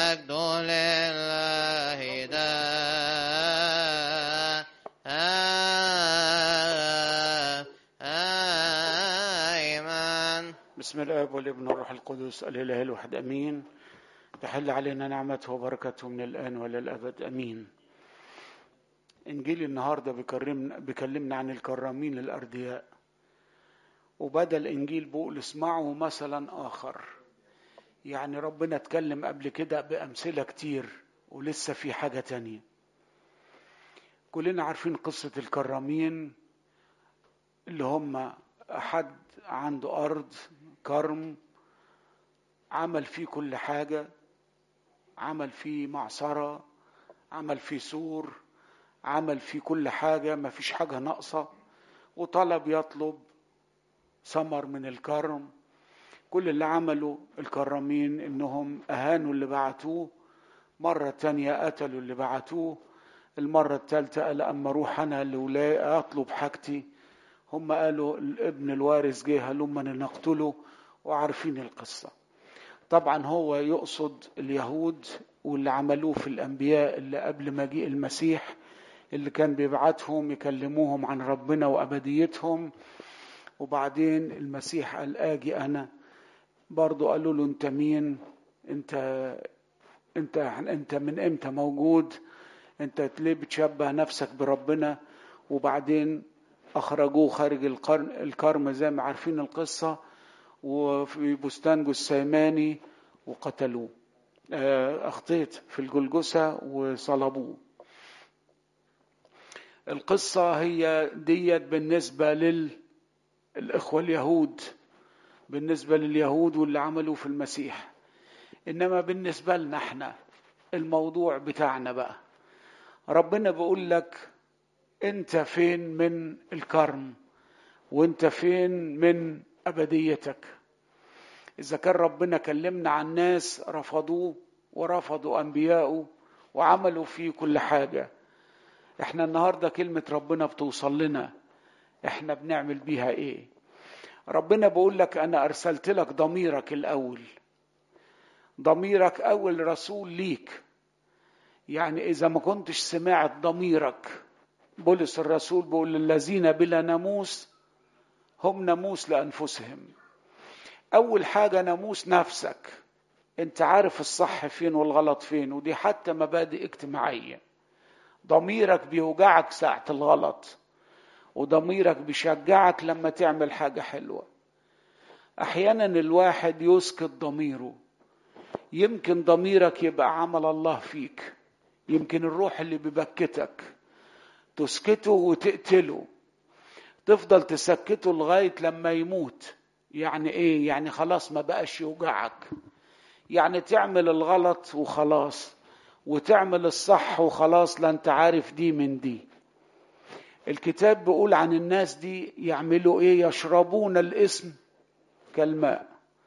والمجد لله دائما بسم الاب والابن والروح القدس الاله الواحد امين تحل علينا نعمته وبركته من الان وللابد امين انجيل النهارده بيكرمنا بيكلمنا عن الكرامين الاردياء وبدا الانجيل بيقول اسمعوا مثلا اخر يعني ربنا اتكلم قبل كده بامثله كتير ولسه في حاجه تانية كلنا عارفين قصه الكرامين اللي هم حد عنده ارض كرم عمل فيه كل حاجه عمل فيه معصره عمل فيه سور عمل فيه كل حاجه ما فيش حاجه ناقصه وطلب يطلب ثمر من الكرم كل اللي عملوا الكرامين انهم اهانوا اللي بعتوه مرة تانية قتلوا اللي بعتوه المرة الثالثة قال أما أروح أنا لولاي أطلب حاجتي هم قالوا الابن الوارث جه هلما نقتله وعارفين القصة طبعا هو يقصد اليهود واللي عملوه في الأنبياء اللي قبل مجيء المسيح اللي كان بيبعتهم يكلموهم عن ربنا وأبديتهم وبعدين المسيح قال آجي أنا برضو قالوا له أنت مين أنت أنت أنت من إمتى موجود أنت ليه بتشبه نفسك بربنا وبعدين أخرجوه خارج القرن الكرم زي ما عارفين القصة وفي بستان جسيماني وقتلوه أخطيت في الجلجسة وصلبوه القصة هي ديت بالنسبة للإخوة اليهود بالنسبة لليهود واللي عملوا في المسيح إنما بالنسبة لنا احنا الموضوع بتاعنا بقى ربنا بيقول لك انت فين من الكرم وانت فين من ابديتك اذا كان ربنا كلمنا عن ناس رفضوه ورفضوا انبياءه وعملوا فيه كل حاجه احنا النهارده كلمه ربنا بتوصل لنا احنا بنعمل بيها ايه ربنا بيقول لك انا ارسلت لك ضميرك الاول ضميرك اول رسول ليك يعني اذا ما كنتش سمعت ضميرك بولس الرسول بيقول الذين بلا ناموس هم ناموس لانفسهم اول حاجه ناموس نفسك انت عارف الصح فين والغلط فين ودي حتى مبادئ اجتماعيه ضميرك بيوجعك ساعه الغلط وضميرك بيشجعك لما تعمل حاجه حلوه احيانا الواحد يسكت ضميره يمكن ضميرك يبقى عمل الله فيك يمكن الروح اللي ببكتك تسكته وتقتله تفضل تسكته لغايه لما يموت يعني ايه يعني خلاص ما بقاش يوجعك يعني تعمل الغلط وخلاص وتعمل الصح وخلاص لا انت عارف دي من دي الكتاب بيقول عن الناس دي يعملوا ايه يشربون الاسم كالماء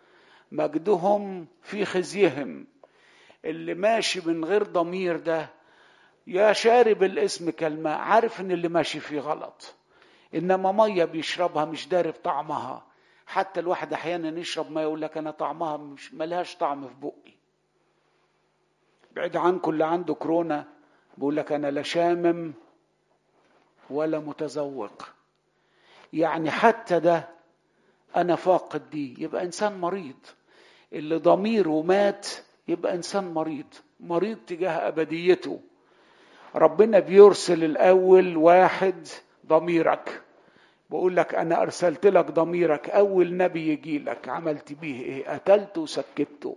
مجدهم في خزيهم اللي ماشي من غير ضمير ده يا شارب الاسم كالماء عارف ان اللي ماشي فيه غلط انما ميه بيشربها مش دارب طعمها حتى الواحد احيانا يشرب ما يقول لك انا طعمها مش ملهاش طعم في بقي بعيد عنكم اللي عنده كورونا بيقول لك انا لا شامم ولا متذوق يعني حتى ده انا فاقد دي يبقى انسان مريض اللي ضميره مات يبقى انسان مريض مريض تجاه ابديته ربنا بيرسل الاول واحد ضميرك بقول لك انا ارسلت لك ضميرك اول نبي يجي لك عملت بيه ايه قتلته وسكته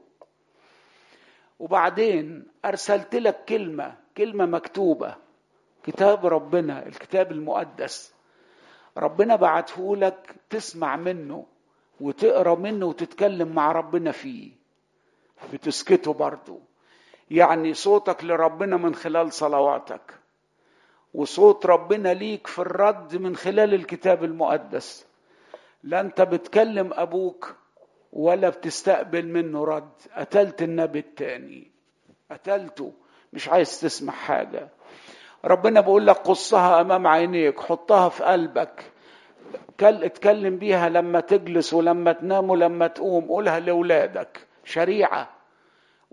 وبعدين ارسلت لك كلمه كلمه مكتوبه كتاب ربنا الكتاب المقدس ربنا بعته لك تسمع منه وتقرا منه وتتكلم مع ربنا فيه بتسكته برضه يعني صوتك لربنا من خلال صلواتك وصوت ربنا ليك في الرد من خلال الكتاب المقدس لا انت بتكلم ابوك ولا بتستقبل منه رد قتلت النبي التاني قتلته مش عايز تسمع حاجة ربنا بيقول لك قصها امام عينيك حطها في قلبك اتكلم بيها لما تجلس ولما تنام ولما تقوم قولها لاولادك شريعه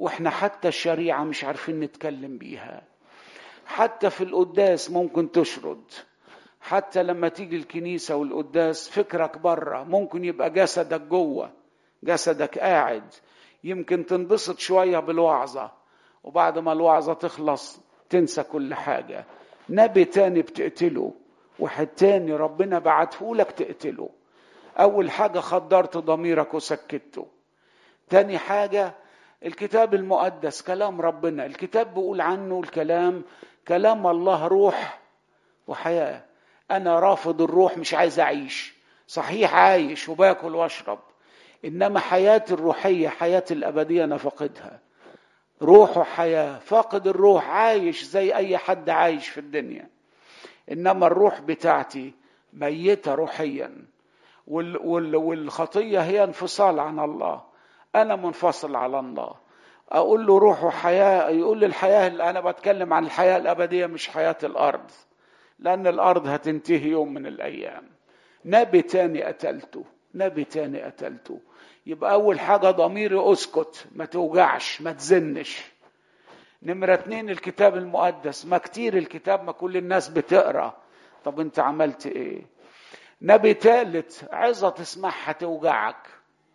واحنا حتى الشريعة مش عارفين نتكلم بيها حتى في القداس ممكن تشرد حتى لما تيجي الكنيسة والقداس فكرك بره ممكن يبقى جسدك جوه جسدك قاعد يمكن تنبسط شوية بالوعظة وبعد ما الوعظة تخلص تنسى كل حاجة نبي تاني بتقتله واحد تاني ربنا بعته لك تقتله أول حاجة خدرت ضميرك وسكته تاني حاجة الكتاب المقدس كلام ربنا الكتاب بيقول عنه الكلام كلام الله روح وحياة أنا رافض الروح مش عايز أعيش صحيح عايش وباكل واشرب إنما حياتي الروحية حياتي الأبدية أنا فاقدها روح وحياة فاقد الروح عايش زي أي حد عايش في الدنيا إنما الروح بتاعتي ميتة روحيا وال وال والخطية هي انفصال عن الله أنا منفصل على الله أقول له روح وحياة يقول لي الحياة اللي أنا بتكلم عن الحياة الأبدية مش حياة الأرض لأن الأرض هتنتهي يوم من الأيام نبي تاني قتلته نبي تاني قتلته يبقى أول حاجة ضميري أسكت ما توجعش ما تزنش نمرة اتنين الكتاب المقدس ما كتير الكتاب ما كل الناس بتقرأ طب انت عملت ايه نبي تالت عظة تسمعها توجعك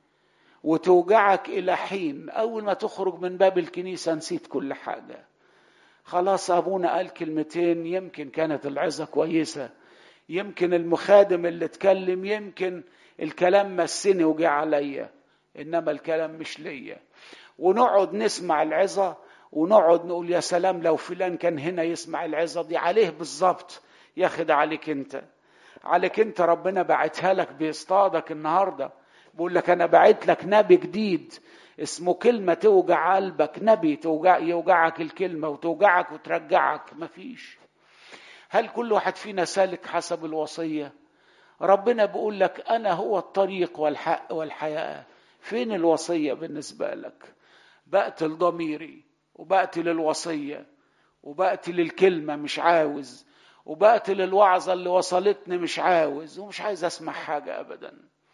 وتوجعك إلى حين أول ما تخرج من باب الكنيسة نسيت كل حاجة خلاص أبونا قال كلمتين يمكن كانت العظة كويسة يمكن المخادم اللي اتكلم يمكن الكلام مسني وجع عليا إنما الكلام مش ليا ونقعد نسمع العظة ونقعد نقول يا سلام لو فلان كان هنا يسمع العظة دي عليه بالظبط ياخد عليك انت عليك انت ربنا بعتها لك بيصطادك النهارده بقول لك انا بعت لك نبي جديد اسمه كلمه توجع قلبك نبي توجع يوجعك الكلمه وتوجعك وترجعك مفيش هل كل واحد فينا سالك حسب الوصيه ربنا بيقول لك انا هو الطريق والحق والحياه فين الوصيه بالنسبه لك بقتل ضميري وبقتل الوصيه وبقتل الكلمه مش عاوز وبقتل الوعظه اللي وصلتني مش عاوز ومش عايز اسمع حاجه ابدا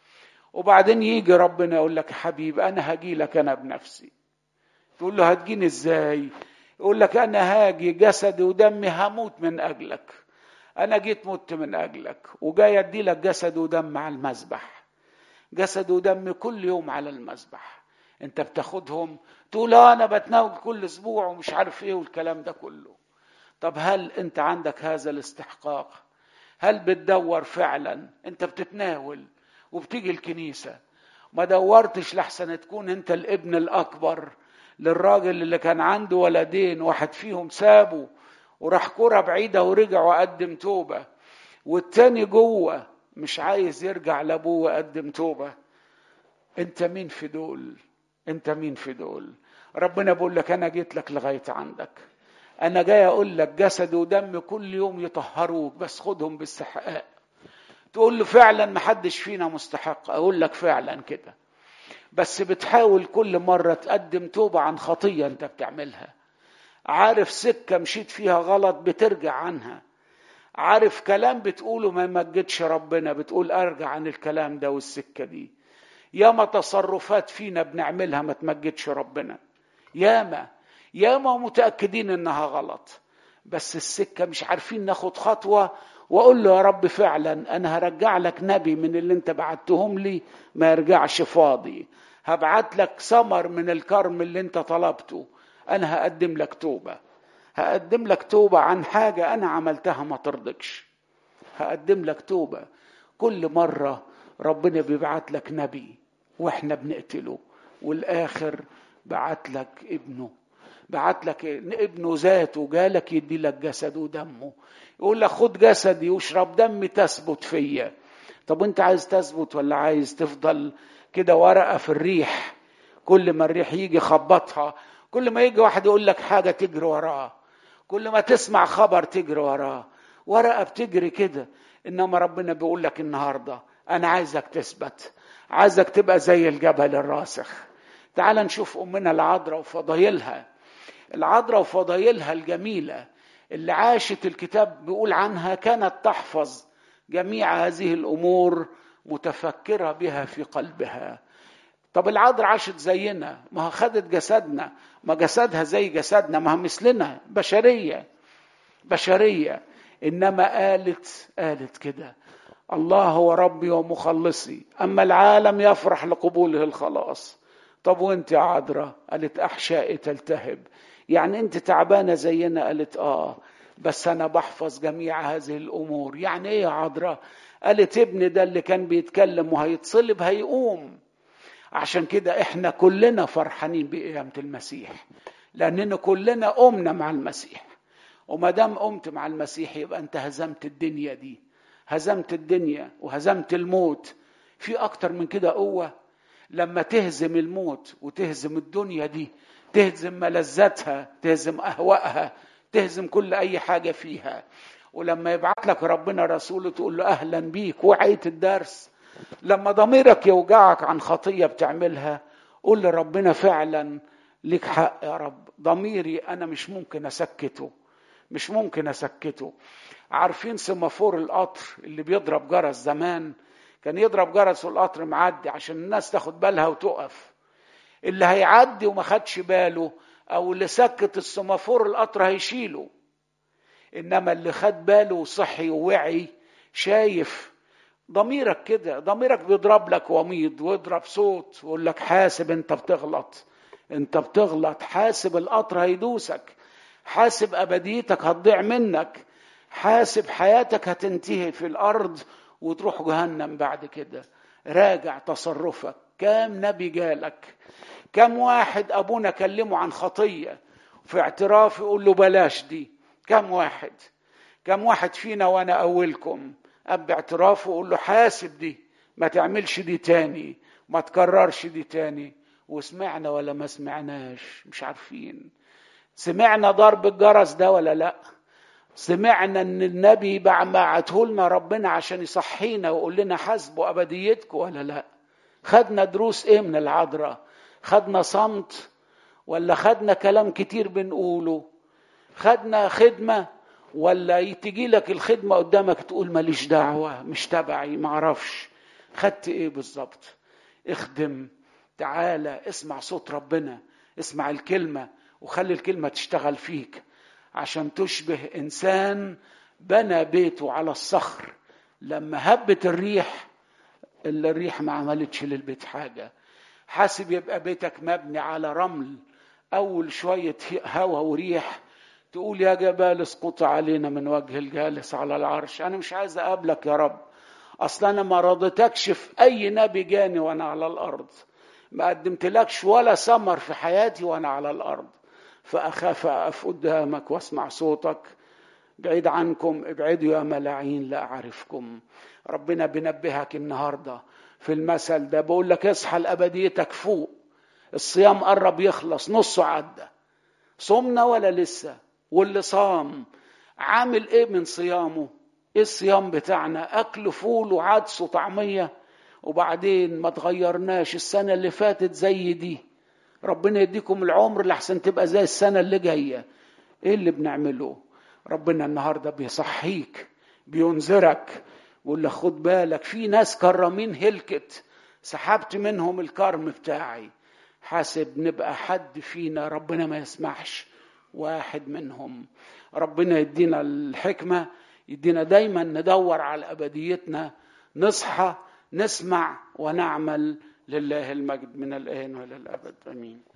وبعدين يجي ربنا يقول لك حبيب انا هاجي لك انا بنفسي تقول له هتجيني ازاي يقول لك انا هاجي جسدي ودمي هموت من اجلك انا جيت مت من اجلك وجاي ادي لك جسد ودم على المذبح جسد ودم كل يوم على المذبح انت بتاخدهم تقول اه انا بتناول كل اسبوع ومش عارف ايه والكلام ده كله طب هل انت عندك هذا الاستحقاق هل بتدور فعلا انت بتتناول وبتيجي الكنيسة ما دورتش لحسن تكون انت الابن الاكبر للراجل اللي كان عنده ولدين واحد فيهم سابه وراح كرة بعيدة ورجع وقدم توبة والتاني جوه مش عايز يرجع لابوه ويقدم توبة انت مين في دول انت مين في دول ربنا بيقول لك انا جيت لك لغاية عندك انا جاي اقول لك جسد ودم كل يوم يطهروك بس خدهم باستحقاق تقول له فعلا ما حدش فينا مستحق اقول لك فعلا كده بس بتحاول كل مرة تقدم توبة عن خطية انت بتعملها عارف سكة مشيت فيها غلط بترجع عنها عارف كلام بتقوله ما يمجدش ربنا بتقول ارجع عن الكلام ده والسكة دي ياما تصرفات فينا بنعملها ما تمجدش ربنا ياما ياما متأكدين انها غلط بس السكة مش عارفين ناخد خطوة واقول له يا رب فعلا انا هرجع لك نبي من اللي انت بعتهم لي ما يرجعش فاضي هبعت لك ثمر من الكرم اللي انت طلبته انا هقدم لك توبه هقدم لك توبه عن حاجه انا عملتها ما ترضكش هقدم لك توبه كل مره ربنا بيبعت لك نبي واحنا بنقتله والاخر بعت لك ابنه بعت لك ابنه ذاته جالك يدي لك جسده ودمه يقول لك خد جسدي واشرب دمي تثبت فيا طب انت عايز تثبت ولا عايز تفضل كده ورقه في الريح كل ما الريح يجي خبطها كل ما يجي واحد يقول لك حاجه تجري وراه كل ما تسمع خبر تجري وراه ورقه بتجري كده انما ربنا بيقول لك النهارده انا عايزك تثبت عايزك تبقى زي الجبل الراسخ تعال نشوف امنا العذراء وفضايلها العذراء وفضايلها الجميله اللي عاشت الكتاب بيقول عنها كانت تحفظ جميع هذه الامور متفكره بها في قلبها طب العذراء عاشت زينا ما خدت جسدنا ما جسدها زي جسدنا ما مثلنا بشريه بشريه انما قالت قالت كده الله هو ربي ومخلصي اما العالم يفرح لقبوله الخلاص طب وانت يا عذراء قالت احشائي تلتهب يعني انت تعبانه زينا قالت اه بس انا بحفظ جميع هذه الامور يعني ايه يا عذراء قالت ابني ده اللي كان بيتكلم وهيتصلب هيقوم عشان كده احنا كلنا فرحانين بقيامه المسيح لاننا كلنا قمنا مع المسيح وما دام قمت مع المسيح يبقى انت هزمت الدنيا دي هزمت الدنيا وهزمت الموت في اكتر من كده قوه لما تهزم الموت وتهزم الدنيا دي تهزم ملذاتها تهزم اهوائها تهزم كل اي حاجه فيها ولما يبعت لك ربنا رسوله تقول له اهلا بيك وعيت الدرس لما ضميرك يوجعك عن خطيه بتعملها قول لربنا فعلا ليك حق يا رب ضميري انا مش ممكن اسكته مش ممكن اسكته عارفين سمافور القطر اللي بيضرب جرس زمان كان يضرب جرس والقطر معدي عشان الناس تاخد بالها وتقف اللي هيعدي وما خدش باله او اللي سكت السمافور القطر هيشيله انما اللي خد باله وصحي ووعي شايف ضميرك كده ضميرك بيضرب لك وميض ويضرب صوت ويقول لك حاسب انت بتغلط انت بتغلط حاسب القطر هيدوسك حاسب ابديتك هتضيع منك حاسب حياتك هتنتهي في الارض وتروح جهنم بعد كده راجع تصرفك كام نبي جالك كم واحد ابونا كلمه عن خطيه في اعتراف يقول له بلاش دي كم واحد كم واحد فينا وانا اولكم اب اعترافه يقول له حاسب دي ما تعملش دي تاني ما تكررش دي تاني وسمعنا ولا ما سمعناش مش عارفين سمعنا ضرب الجرس ده ولا لا سمعنا ان النبي بعته لنا ربنا عشان يصحينا ويقول لنا حاسبوا ابديتكم ولا لا خدنا دروس ايه من العذراء خدنا صمت ولا خدنا كلام كتير بنقوله خدنا خدمة ولا تجي لك الخدمة قدامك تقول ماليش دعوة مش تبعي معرفش خدت ايه بالظبط اخدم تعالى اسمع صوت ربنا اسمع الكلمة وخلي الكلمة تشتغل فيك عشان تشبه انسان بنى بيته على الصخر لما هبت الريح الا الريح ما عملتش للبيت حاجه حاسب يبقى بيتك مبني على رمل اول شويه هوا وريح تقول يا جبال اسقط علينا من وجه الجالس على العرش انا مش عايز اقابلك يا رب اصلا انا ما رضيتكش في اي نبي جاني وانا على الارض ما قدمتلكش ولا ثمر في حياتي وانا على الارض فأخاف أقف قدامك واسمع صوتك بعيد عنكم ابعدوا يا ملاعين لا أعرفكم ربنا بنبهك النهاردة في المثل ده بقول لك اصحى لأبديتك فوق الصيام قرب يخلص نصه عدى صمنا ولا لسه واللي صام عامل ايه من صيامه ايه الصيام بتاعنا اكل فول وعدس وطعميه وبعدين ما تغيرناش السنه اللي فاتت زي دي ربنا يديكم العمر لحسن تبقى زي السنة اللي جاية ايه اللي بنعمله ربنا النهاردة بيصحيك بينذرك بيقول لك خد بالك في ناس كرامين هلكت سحبت منهم الكرم بتاعي حاسب نبقى حد فينا ربنا ما يسمحش واحد منهم ربنا يدينا الحكمة يدينا دايما ندور على أبديتنا نصحى نسمع ونعمل لله المجد من الآن وإلى الأبد آمين